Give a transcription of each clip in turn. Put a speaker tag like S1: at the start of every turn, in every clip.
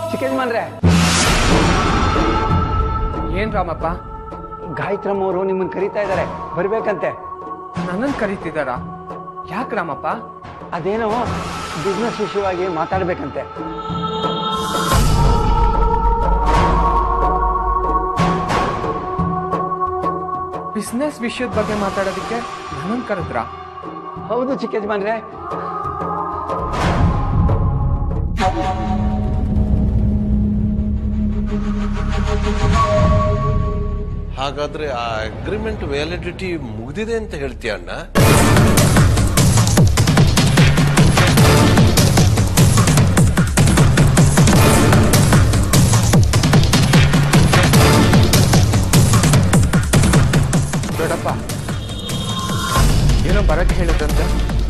S1: ಚಿಕ್ಕಯಜಮಾನ್ರೆ
S2: ಏನ್ ರಾಮಪ್ಪ
S1: ಗಾಯತ್ರಮ್ಮ ಅವರು ನಿಮ್ಮನ್ನ ಕರೀತಾ ಇದ್ದಾರೆ ಬರ್ಬೇಕಂತೆ
S2: ನನ್ನನ್ ಕರೀತಿದಾರ ಯಾಕೆ ರಾಮಪ್ಪ
S1: ಅದೇನೋ ಬಿಸ್ನೆಸ್ ವಿಷಯವಾಗಿ ಮಾತಾಡ್ಬೇಕಂತೆ
S2: ಬಿಸ್ನೆಸ್ ವಿಷಯದ ಬಗ್ಗೆ ಮಾತಾಡೋದಕ್ಕೆ ನನ್ನನ್ ಕರೆದ್ರಾ
S1: ಹೌದು ಚಿಕ್ಕಯಜಮಾನ್ರೆ
S3: ಹಾಗಾದ್ರೆ ಆ ಅಗ್ರಿಮೆಂಟ್ ವ್ಯಾಲಿಡಿಟಿ ಮುಗ್ದಿದೆ ಅಂತ ಹೇಳ್ತೀಯ ಅಣ್ಣ
S2: ದೊಡ್ಡಪ್ಪ ಏನೋ ಬರಕ್ ಹೇಳಿದ್ರಂತೆ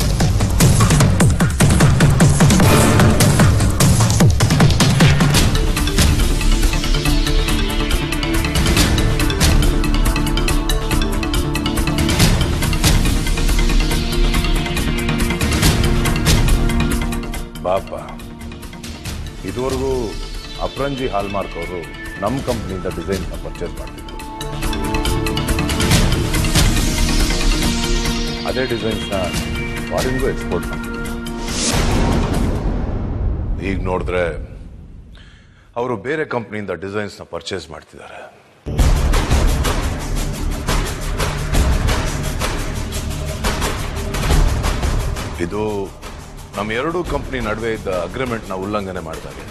S4: ಬಾಪ ಇದುವರೆಗೂ ಅಪ್ರಂಜಿ ಹಾಲ್ಮಾರ್ಕ್ ಅವರು ನಮ್ಮ ಕಂಪ್ನಿಯಿಂದ ಡಿಸೈನ್ನ ಪರ್ಚೇಸ್ ಮಾಡ್ತಿದ್ರು ಅದೇ ಡಿಸೈನ್ಸ್ನ ಫಾರಿನ್ಗೂ ಎಕ್ಸ್ಪೋರ್ಟ್ ಮಾಡ್ತಿದ್ರು ಈಗ ನೋಡಿದ್ರೆ ಅವರು ಬೇರೆ ಕಂಪ್ನಿಯಿಂದ ಡಿಸೈನ್ಸ್ನ ಪರ್ಚೇಸ್ ಮಾಡ್ತಿದ್ದಾರೆ ಇದು ನಮ್ಮ ಎರಡೂ ಕಂಪ್ನಿ ನಡುವೆ ಇದ್ದ ಅಗ್ರಿಮೆಂಟ್ನ ಉಲ್ಲಂಘನೆ ಮಾಡಿದಾಗೆ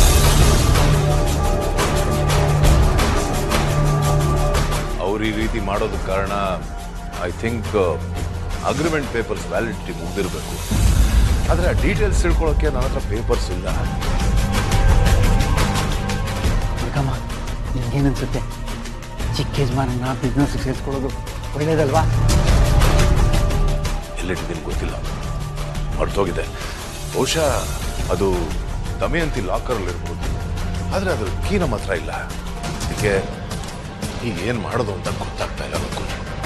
S4: ಅವ್ರು ಈ ರೀತಿ ಮಾಡೋದಕ್ಕೆ ಕಾರಣ I think agreement papers validity ಮುಗ್ದಿರಬೇಕು ಆದರೆ ಆ ಡೀಟೇಲ್ಸ್ ತಿಳ್ಕೊಳ್ಳೋಕೆ ನನ್ನ ಹತ್ರ ಪೇಪರ್ಸ್ ಇಲ್ಲ
S1: ದುರ್ಗಮ್ಮ ನಿಮ್ಗೇನನ್ಸುತ್ತೆ ಚಿಕ್ಕ ಯಜಮಾನನ್ನ ಬಿಸ್ನೆಸ್ ಸೇರಿಸ್ಕೊಳ್ಳೋದು ಒಳ್ಳೇದಲ್ವಾ
S4: ಎಲ್ಲಿಟ್ಟಿದ್ದೀನಿ ಗೊತ್ತಿಲ್ಲ ಮರ್ತೋಗಿದೆ ಬಹುಶಃ ಅದು ದಮಯಂತಿ ಲಾಕರಲ್ಲಿ ಇರ್ಬೋದು ಆದರೆ ಅದ್ರ ಕೀ ನಮ್ಮ ಹತ್ರ ಇಲ್ಲ ಅದಕ್ಕೆ ಈಗ ಏನು ಮಾಡೋದು ಅಂತ ಗೊತ್ತಾಗ್ತಾ ಇಲ್ಲ ಅದಕ್ಕೂ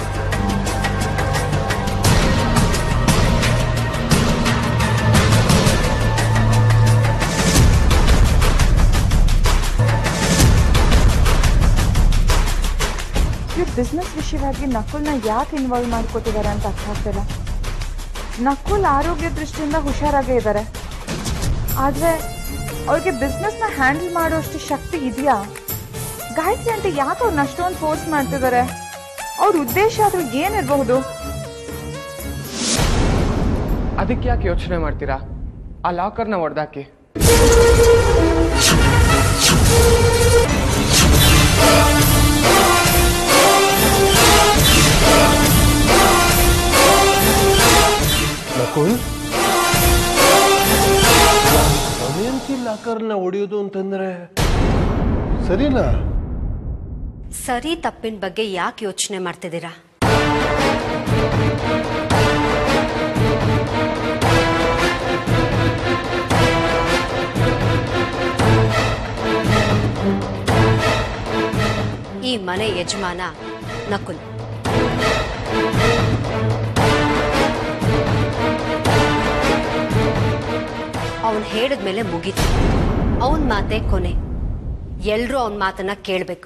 S5: ಇವ್ರು ಬಿಸ್ನೆಸ್ ವಿಷಯವಾಗಿ ನಕುಲ್ನ ಯಾಕೆ ಇನ್ವಾಲ್ವ್ ಮಾಡ್ಕೋತಿದ್ದಾರೆ ಅಂತ ಅರ್ಥ ಆಗ್ತಿಲ್ಲ ನಕುಲ್ ಆರೋಗ್ಯ ದೃಷ್ಟಿಯಿಂದ ಹುಷಾರಾಗೇ ಇದ್ದಾರೆ ಆದರೆ ಅವ್ರಿಗೆ ಬಿಸ್ನೆಸ್ನ ಹ್ಯಾಂಡಲ್ ಮಾಡೋಷ್ಟು ಶಕ್ತಿ ಇದೆಯಾ ಗಾಯತ್ರಿ ಅಂತ ಯಾಕೆ ಅವ್ರನ್ನ ಅಷ್ಟೊಂದು ಫೋರ್ಸ್ ಮಾಡ್ತಿದ್ದಾರೆ ಅವ್ರ ಉದ್ದೇಶ ಆದ್ರೂ ಏನಿರಬಹುದು
S2: ಅದಕ್ಕೆ ಯಾಕೆ ಯೋಚನೆ ಮಾಡ್ತೀರಾ ಆ ಲಾಕರ್ನ ಹೊಡೆದಾಕಿ
S1: ನಕುಲ್
S3: ದಮಯಂತಿ ಲಾಕರ್ನ ಹೊಡೆಯೋದು ಅಂತಂದ್ರೆ ಸರಿನಾ
S6: ಸರಿ ತಪ್ಪಿನ ಬಗ್ಗೆ ಯಾಕೆ ಯೋಚನೆ ಮಾಡ್ತಿದ್ದೀರಾ ಈ ಮನೆ ಯಜಮಾನ ನಕುಲ್ ಅವನ್ ಹೇಳಿದ್ಮೇಲೆ ಮುಗೀತು ಅವನ್ ಮಾತೆ ಕೊನೆ ಎಲ್ರೂ ಅವನ್ ಮಾತನ್ನ ಕೇಳಬೇಕು